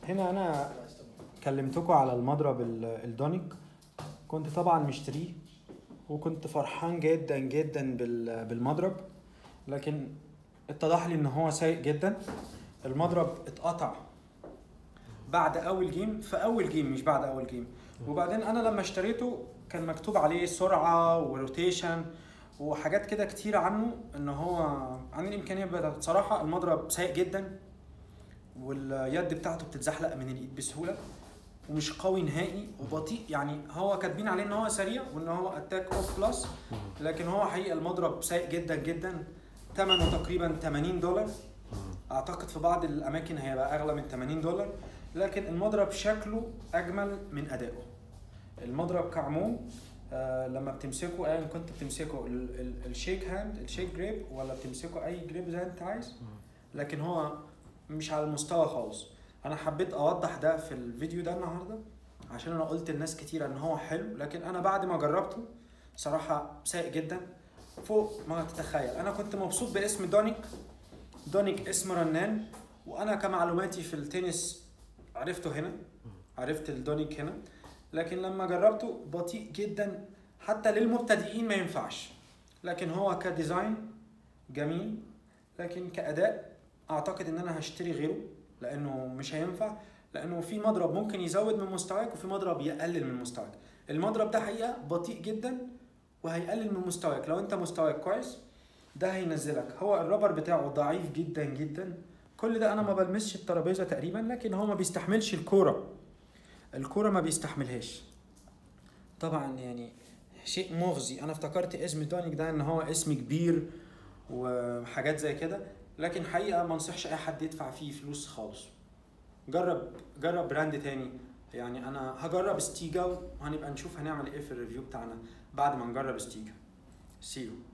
هنا انا كلمتكم على المضرب ال- الدونيك كنت طبعا مشتريه وكنت فرحان جدا جدا بال- بالمضرب لكن اتضح لي ان هو سيء جدا المضرب اتقطع بعد اول جيم في اول جيم مش بعد اول جيم وبعدين انا لما اشتريته كان مكتوب عليه سرعه وروتيشن وحاجات كده كتير عنه ان هو عن الامكانيه بتاعته بصراحه المضرب سيء جدا واليد بتاعته بتتزحلق من الايد بسهوله ومش قوي نهائي وبطيء يعني هو كاتبين عليه ان هو سريع وان هو اتاك اوف بلس لكن هو حقيقه المضرب سيء جدا جدا ثمنه تقريبا 80 دولار اعتقد في بعض الاماكن هيبقى اغلى من 80 دولار لكن المضرب شكله اجمل من ادائه المضرب كعموم آه لما بتمسكه ايا كنت بتمسكه ال- ال- الشيك هاند الشيك جريب ولا بتمسكه اي جريب زي ما انت عايز لكن هو مش على المستوى خالص انا حبيت اوضح ده في الفيديو ده النهارده عشان انا قلت لناس كتير ان هو حلو لكن انا بعد ما جربته صراحه سيء جدا فوق ما تتخيل انا كنت مبسوط باسم دونيك دونيك اسم رنان وانا كمعلوماتي في التنس عرفته هنا عرفت الدونيك هنا لكن لما جربته بطيء جدا حتى للمبتدئين ما ينفعش لكن هو كديزاين جميل لكن كاداء اعتقد ان انا هشتري غيره لانه مش هينفع لانه في مضرب ممكن يزود من مستواك وفي مضرب يقلل من مستواك المضرب ده حقيقه بطيء جدا وهيقلل من مستواك لو انت مستواك كويس ده هينزلك هو الرابر بتاعه ضعيف جدا جدا كل ده انا ما بلمسش الترابيزه تقريبا لكن هو ما بيستحملش الكوره الكوره ما بيستحملهاش طبعا يعني شيء مغزي انا افتكرت اسم دونيك ده ان هو اسم كبير وحاجات زي كده لكن حقيقه ما انصحش اي حد يدفع فيه فلوس خالص جرب جرب براند تاني يعني انا هجرب ستيجا وهنبقى نشوف هنعمل ايه في الريفيو بتاعنا بعد ما نجرب ستيجا سيو